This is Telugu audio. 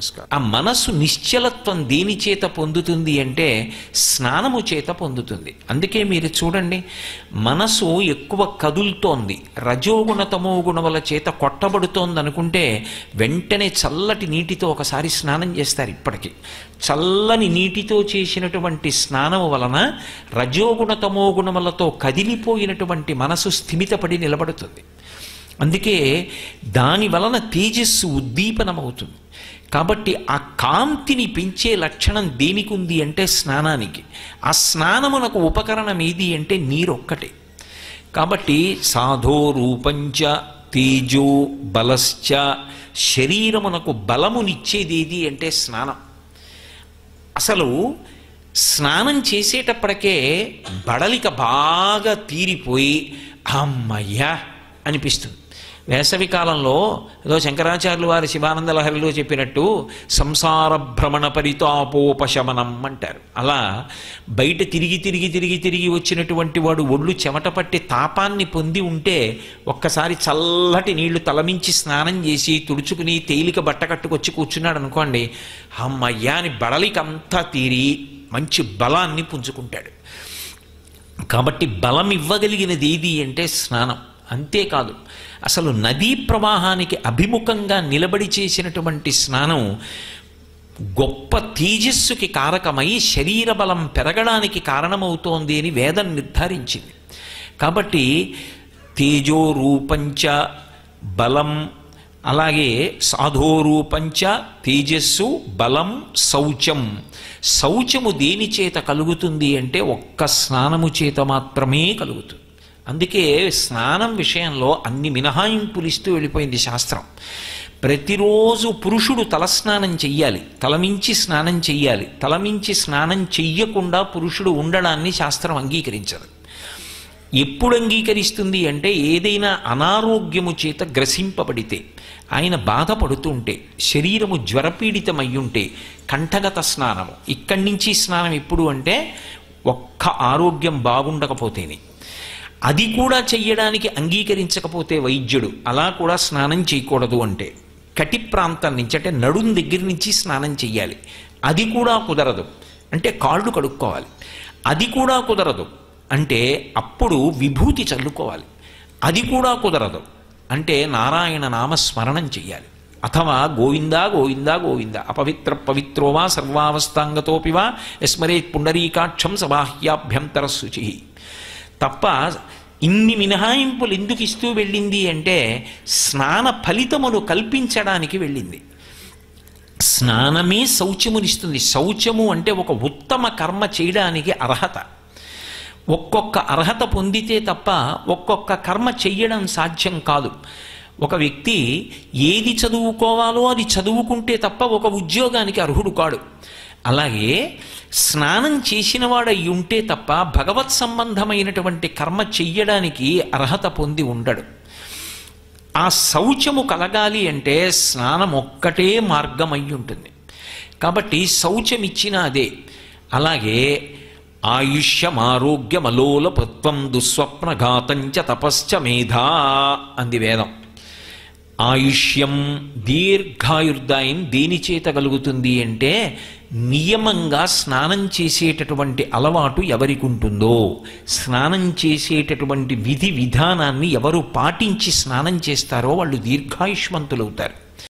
నమస్కారం ఆ మనస్సు నిశ్చలత్వం దేని చేత పొందుతుంది అంటే స్నానము చేత పొందుతుంది అందుకే మీరు చూడండి మనసు ఎక్కువ కదులుతోంది రజోగుణ తమో గుణముల చేత కొట్టబడుతోంది అనుకుంటే వెంటనే చల్లటి నీటితో ఒకసారి స్నానం చేస్తారు ఇప్పటికీ చల్లని నీటితో చేసినటువంటి స్నానము వలన రజోగుణ తమో గుణములతో కదిలిపోయినటువంటి మనసు స్థిమితపడి నిలబడుతుంది అందుకే దాని వలన తేజస్సు ఉద్దీపనమవుతుంది కాబట్టి ఆ కాంతిని పెంచే లక్షణం దేనికి ఉంది అంటే స్నానానికి ఆ స్నానమునకు ఉపకరణం ఏది అంటే నీరొక్కటే కాబట్టి సాధో రూపంచ తేజో బలశ్చ శరీరమునకు బలమునిచ్చేది ఏది అంటే స్నానం అసలు స్నానం చేసేటప్పటికే బడలిక బాగా తీరిపోయి అమ్మయ్యా అనిపిస్తుంది వేసవి కాలంలో ఏదో శంకరాచార్యులు వారి శివానంద లహరిలో చెప్పినట్టు సంసార భ్రమణ పరితాపోపశమనం అంటారు అలా బయట తిరిగి తిరిగి తిరిగి తిరిగి వచ్చినటువంటి వాడు ఒళ్ళు చెమట పట్టి తాపాన్ని పొంది ఉంటే ఒక్కసారి చల్లటి నీళ్లు తలమించి స్నానం చేసి తుడుచుకుని తేలిక బట్ట కట్టుకొచ్చి కూర్చున్నాడు అనుకోండి అమ్మయ్యా అని బడలికంతా తీరి మంచి బలాన్ని పుంజుకుంటాడు కాబట్టి బలం ఇవ్వగలిగినది ఏది అంటే స్నానం అంతేకాదు అసలు నదీ ప్రవాహానికి అభిముఖంగా నిలబడి చేసినటువంటి స్నానం గొప్ప తేజస్సుకి కారకమై శరీర బలం పెరగడానికి కారణమవుతోంది అని వేదం నిర్ధారించింది కాబట్టి తేజో రూపంచ బలం అలాగే సాధోరూపంచ తేజస్సు బలం శౌచం శౌచము దేని చేత కలుగుతుంది అంటే ఒక్క స్నానము చేత మాత్రమే కలుగుతుంది అందుకే స్నానం విషయంలో అన్ని మినహాయింపులు ఇస్తూ వెళ్ళిపోయింది శాస్త్రం ప్రతిరోజు పురుషుడు తలస్నానం చెయ్యాలి తలమించి స్నానం చెయ్యాలి తలమించి స్నానం చెయ్యకుండా పురుషుడు ఉండడాన్ని శాస్త్రం అంగీకరించదు ఎప్పుడు అంగీకరిస్తుంది అంటే ఏదైనా అనారోగ్యము చేత గ్రసింపబడితే ఆయన బాధపడుతుంటే శరీరము జ్వరపీడితమయ్యుంటే కంఠగత స్నానము ఇక్కడి నుంచి స్నానం ఎప్పుడు అంటే ఒక్క ఆరోగ్యం బాగుండకపోతేనే అది కూడా చెయ్యడానికి అంగీకరించకపోతే వైద్యుడు అలా కూడా స్నానం చేయకూడదు అంటే కటి ప్రాంతం నుంచి అంటే నడుం దగ్గర నుంచి స్నానం చెయ్యాలి అది కూడా కుదరదు అంటే కాళ్ళు కడుక్కోవాలి అది కూడా కుదరదు అంటే అప్పుడు విభూతి చల్లుకోవాలి అది కూడా కుదరదు అంటే నారాయణ నామ స్మరణం చెయ్యాలి అథవా గోవిందా గోవిందా గోవింద అపవిత్ర పవిత్రో వా సర్వావస్థాంగతోపి వా యస్మరేత్ పుండరీకాక్షం సబాహ్యాభ్యంతర శుచి తప్ప ఇన్ని మినహాయింపులు ఎందుకు ఇస్తూ వెళ్ళింది అంటే స్నాన ఫలితమును కల్పించడానికి వెళ్ళింది స్నానమే శౌచమునిస్తుంది శౌచము అంటే ఒక ఉత్తమ కర్మ చేయడానికి అర్హత ఒక్కొక్క అర్హత పొందితే తప్ప ఒక్కొక్క కర్మ చెయ్యడం సాధ్యం కాదు ఒక వ్యక్తి ఏది చదువుకోవాలో అది చదువుకుంటే తప్ప ఒక ఉద్యోగానికి అర్హుడు కాడు అలాగే స్నానం చేసిన వాడై ఉంటే తప్ప భగవత్ సంబంధమైనటువంటి కర్మ చెయ్యడానికి అర్హత పొంది ఉండడు ఆ శౌచము కలగాలి అంటే స్నానం ఒక్కటే మార్గం అయి ఉంటుంది కాబట్టి శౌచం ఇచ్చిన అదే అలాగే ఆయుష్యమారోగ్యమలోలపత్వం దుస్వప్నఘాతంచ తపశ్చ మేధా అంది వేదం ఆయుష్యం దీర్ఘాయుర్దాయం దేని చేత కలుగుతుంది అంటే నియమంగా స్నానం చేసేటటువంటి అలవాటు ఎవరికి ఉంటుందో స్నానం చేసేటటువంటి విధి విధానాన్ని ఎవరు పాటించి స్నానం చేస్తారో వాళ్ళు దీర్ఘాయుష్మంతులవుతారు